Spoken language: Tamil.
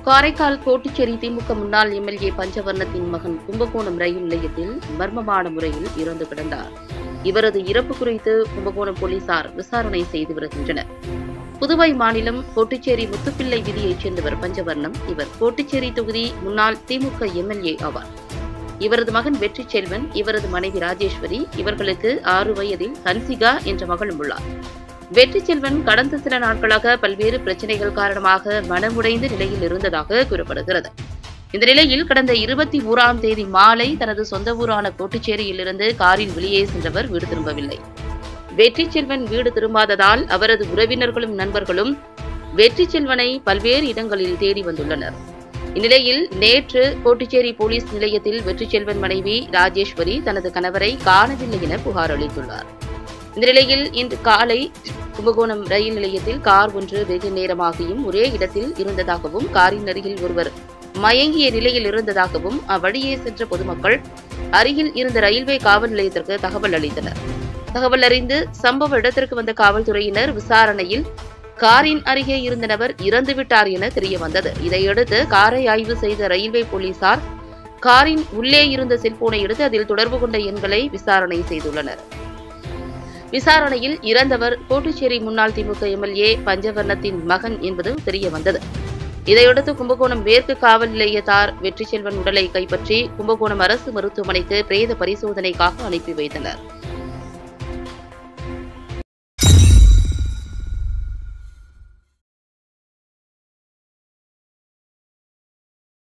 காரைக்கால் கோட்டுச்சேரி திமுக முன்னாள் எம்எல்ஏ பஞ்சவர்ணத்தின் மகன் கும்பகோணம் ரயில் நிலையத்தில் மர்மமான முறையில் இறந்து கிடந்தார் இவரது இறப்பு குறித்து கும்பகோணம் போலீசார் விசாரணை செய்து வருகின்றனர் புதுவை மாநிலம் கோட்டுச்சேரி முத்துப்பிள்ளை விதியைச் சேர்ந்தவர் பஞ்சவர்ணம் இவர் கோட்டுச்சேரி தொகுதி முன்னாள் திமுக எம்எல்ஏ ஆவார் இவரது மகன் வெற்றி செல்வன் இவரது மனைவி ராஜேஸ்வரி இவர்களுக்கு ஆறு வயதில் ஹன்சிகா என்ற மகளும் உள்ளார் வெற்றி செல்வன் கடந்த சில நாட்களாக பல்வேறு பிரச்சனைகள் காரணமாக மனமுடைந்த நிலையில் இருந்ததாக கூறப்படுகிறது இந்த நிலையில் கடந்த இருபத்தி ஓராம் தேதி மாலை தனது சொந்த ஊரான கோட்டுச்சேரியிலிருந்து காரில் வெளியே சென்றவர் வீடு திரும்பவில்லை வெற்றி செல்வன் வீடு திரும்பாததால் அவரது உறவினர்களும் நண்பர்களும் வெற்றி செல்வனை பல்வேறு இடங்களில் தேடி வந்துள்ளனர் இந்நிலையில் நேற்று கோட்டுச்சேரி போலீஸ் நிலையத்தில் வெற்றி செல்வன் மனைவி ராஜேஸ்வரி தனது கணவரை காணவில்லை என புகார் அளித்துள்ளார் இந்த நிலையில் இன்று காலை கும்பகோணம் ரயில் நிலையத்தில் கார் ஒன்று வெகு நேரமாகியும் ஒரே இடத்தில் இருந்ததாகவும் காரின் அருகில் ஒருவர் மயங்கிய நிலையில் இருந்ததாகவும் அவ்வழியே சென்ற பொதுமக்கள் அருகில் இருந்த ரயில்வே காவல் நிலையத்திற்கு தகவல் அளித்தனர் தகவல் அறிந்து சம்பவ இடத்திற்கு வந்த காவல்துறையினர் விசாரணையில் காரின் அருகே இருந்த நபர் இறந்துவிட்டார் என தெரிய வந்தது இதையடுத்து காரை ஆய்வு செய்த ரயில்வே போலீசார் காரின் உள்ளே இருந்த செல்போனை எடுத்து அதில் தொடர்பு கொண்ட எண்களை விசாரணை செய்துள்ளனர் விசாரணையில் இறந்தவர் கோட்டுச்சேரி முன்னாள் திமுக எம்எல்ஏ பஞ்சவர்ணத்தின் மகன் என்பது தெரிய வந்தது இதையடுத்து கும்பகோணம் மேற்கு காவல் நிலையத்தார் வெற்றி செல்வன் உடலை கைப்பற்றி கும்பகோணம் அரசு மருத்துவமனைக்கு பிரேத பரிசோதனைக்காக அனுப்பி வைத்தனர்